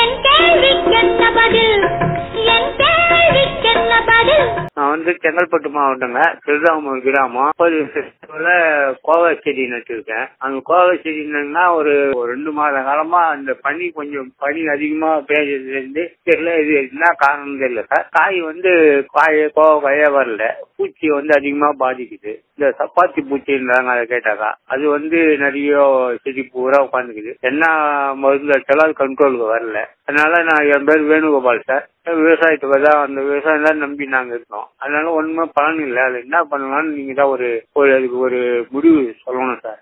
என் கேள்விக்கென்ன பதில் என் கேள்விக்கென்ன பதில் நான் வந்து செங்கல்பட்டு மாவட்டங்க திருதாமூர் கிராமம் முப்பது செப்டம்பர்ல கோவா செடி நட்டிருக்கேன் அந்த கோவா செடி நட்டுனா ஒரு ஒரு ரெண்டு மாத காலமா அந்த பனி கொஞ்சம் பனி அதிகமா பேஞ்சதுல இருந்து தெரியல இது என்ன காரணம் தெரியல சார் காய் வந்து காய கோவக்காயே வரல பூச்சி வந்து அதிகமா பாதிக்குது இந்த சப்பாத்தி பூச்சின்றாங்க அதை கேட்டாக்கா அது வந்து நிறைய செடி பூரா உட்காந்துக்குது என்ன மருந்து அடிச்சாலும் அது கண்ட்ரோலுக்கு வரல அதனால நான் என் பேர் வேணுகோபால் சார் விவசாயத்துக்கு தான் அந்த விவசாயம் தான் நம்பி நாங்க இருக்கோம் அதனால ஒண்ணுமே பலன் இல்லை அது என்ன பண்ணலாம்னு நீங்க தான் ஒரு ஒரு அதுக்கு ஒரு முடிவு சொல்லணும் சார்